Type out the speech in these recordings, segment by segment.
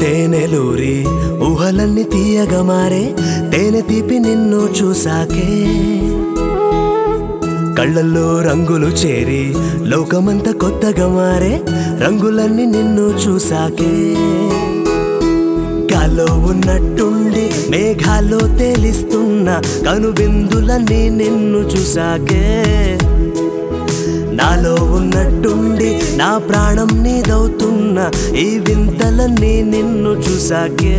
తేనెలూరి ఊహలన్నీ తీయగా మారే తేనె తీపి నిన్ను చూసాకే కళ్ళల్లో రంగులు చేరి లోకమంతా కొత్తగా మారే రంగులన్నీ నిన్ను చూసాకే గాల్లో ఉన్నట్టుండి మేఘాల్లో తేలిస్తున్న కనుబిందులన్నీ నిన్ను చూసాకే నాలో ఉన్నట్టుండి నా ప్రాణం నీదవుతున్న ఈ వింతలన్నీ నిన్ను చూసాకే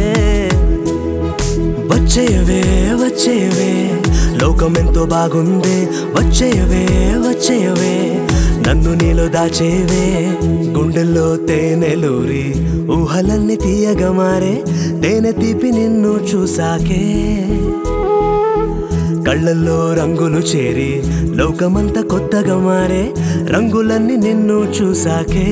వచ్చేయవే వచ్చేయవే లోకమెంతో బాగుందే వచ్చేయవే వచ్చేయవే నన్ను నీలో దాచేవే గుండెల్లో తేనెలూరి ఊహలన్నీ తీయగా మారే తేనె తీపి నిన్ను చూసాకే కళ్ళల్లో రంగులు చేరి లోకమంతా కొత్తగా మారే రంగులన్నీ నిన్ను చూసాకే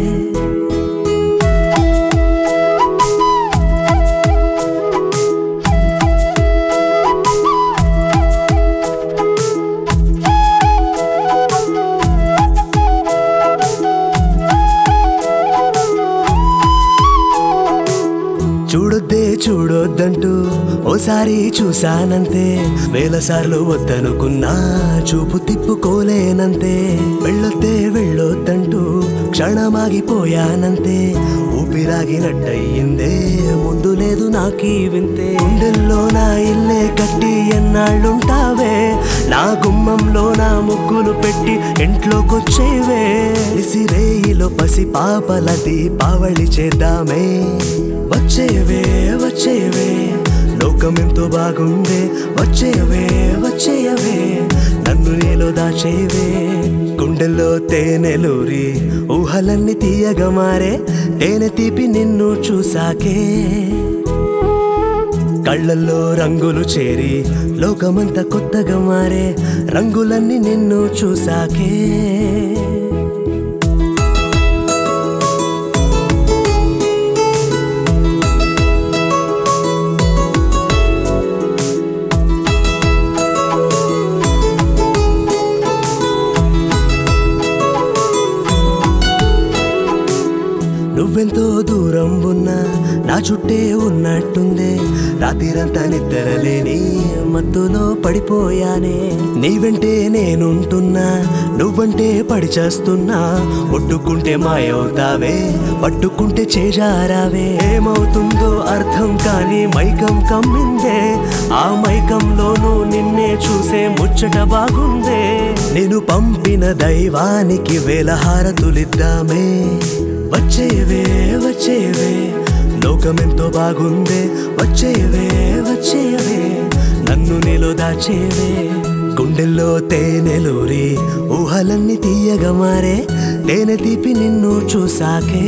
చూడొద్దే చూడొద్దంటూ ఓసారి చూశానంతే వేల సార్లు వద్దనుకున్నా చూపు తిప్పుకోలేనంతే వెళ్ళొద్దే వెళ్ళొద్దంటూ క్షణమాగిపోయానంతే ఊపిరాగినట్టయిందే ముందు లేదు నాకీ వింతే గుండెల్లో నా ఇల్లే కట్టి ఎన్నాళ్ళుంటావే నా గుమ్మంలో నా ముగ్గులు పెట్టి ఇంట్లోకొచ్చేవే ఇసిరేయిలో పసి పాపల దీపావళి చేద్దామే వచ్చేవే వచ్చేవే లోకమెంతో బాగుందే వచ్చేయవే వచ్చేయవే నన్ను నీలో దాచేవే గుండెల్లో తేనెలూరి ఊహలన్నీ తీయగా మారే తేనె తీపి నిన్ను చూసాకే కళ్ళల్లో రంగులు చేరి లోకమంతా కొత్తగా మారే రంగులన్నీ నిన్ను చూసాకే నువ్వెంతో దూరం ఉన్నా నా చుట్టే ఉన్నట్టుందే రాత్రిరంతా నిద్రలేని మత్తులో పడిపోయానే నీ వెంటే నేనుంటున్నా నువ్వంటే పడి చేస్తున్నా ముట్టుకుంటే మాయవుతావే పట్టుకుంటే చేజారావే ఏమవుతుందో అర్థం కాని మైకం కమ్మిందే ఆ మైకంలోనూ నిన్నే చూసే ముచ్చట బాగుందే నేను పంపిన దైవానికి వేల హారతులిద్దామే వచ్చేవే వచ్చేవే లోకమెంతో బాగుందే వచ్చేవే వచ్చేవే నన్ను నీలో దాచేవే గుండెల్లో తేనెలూరి ఊహలన్నీ తీయగా మారే తేనె తీపి నిన్ను చూసాకే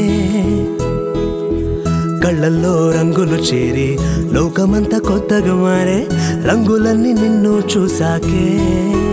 కళ్ళల్లో రంగులు చేరి లోకమంతా కొత్తగా మారే రంగులన్నీ నిన్ను చూసాకే